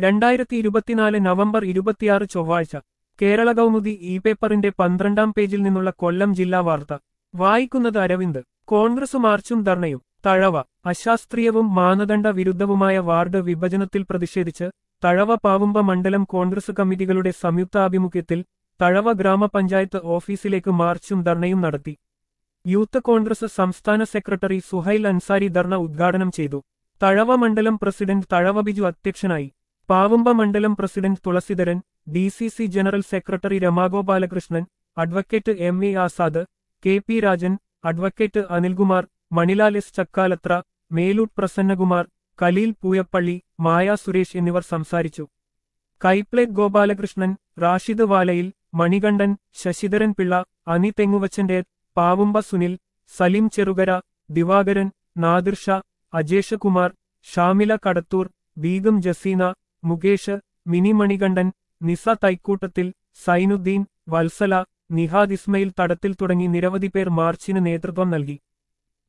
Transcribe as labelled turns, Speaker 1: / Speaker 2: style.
Speaker 1: രണ്ടായിരത്തി ഇരുപത്തിനാല് നവംബർ ഇരുപത്തിയാറ് ചൊവ്വാഴ്ച കേരള കൗമുദി ഇ പേപ്പറിന്റെ പന്ത്രണ്ടാം പേജിൽ നിന്നുള്ള കൊല്ലം ജില്ലാ വാർത്ത വായിക്കുന്നത് അരവിന്ദ് കോൺഗ്രസ് മാർച്ചും ധർണയും തഴവ അശാസ്ത്രീയവും മാനദണ്ഡ വിരുദ്ധവുമായ വാർഡ് വിഭജനത്തിൽ പ്രതിഷേധിച്ച് തഴവ പാവുമ്പ മണ്ഡലം കോൺഗ്രസ് കമ്മിറ്റികളുടെ സംയുക്താഭിമുഖ്യത്തിൽ തഴവ ഗ്രാമപഞ്ചായത്ത് ഓഫീസിലേക്ക് മാർച്ചും ധർണയും നടത്തി യൂത്ത് കോൺഗ്രസ് സംസ്ഥാന സെക്രട്ടറി സുഹൈൽ അൻസാരി ധർണ ഉദ്ഘാടനം ചെയ്തു തഴവ മണ്ഡലം പ്രസിഡന്റ് തഴവ ബിജു അധ്യക്ഷനായി പാവുമ്പ മണ്ഡലം president Thulasidharan D C C general secretary Ramagopalakrishnan advocate M A Azad K P Rajan advocate Anilkumar Manilal S Chakkalathra Meloot Prasannakumar Khaleel Pooyappally Maya Suresh എന്നിവർ സംസാരിച്ചു കൈപ്ലേറ്റ് ഗോപാലകൃഷ്ണൻ റാഷിദ് വാലയിൽ മണികണ്ഠൻ ശശിധരൻ പിള്ള അനി തെങ്ങുവച്ചന്റെ പാവുമ്പ സുനിൽ സലീം ചെറുകര ദിവാകരൻ നാദിർഷ അജേഷ് കുമാർ ഷാമില കടത്തൂർ ബീഗം ജസീന മുകേഷ് മിനി മണികണ്ഠൻ നിസ തൈക്കൂട്ടത്തിൽ സൈനുദ്ദീൻ വത്സല നിഹാദ് ഇസ്മയിൽ തടത്തിൽ തുടങ്ങി നിരവധി പേർ മാർച്ചിന് നേതൃത്വം നൽകി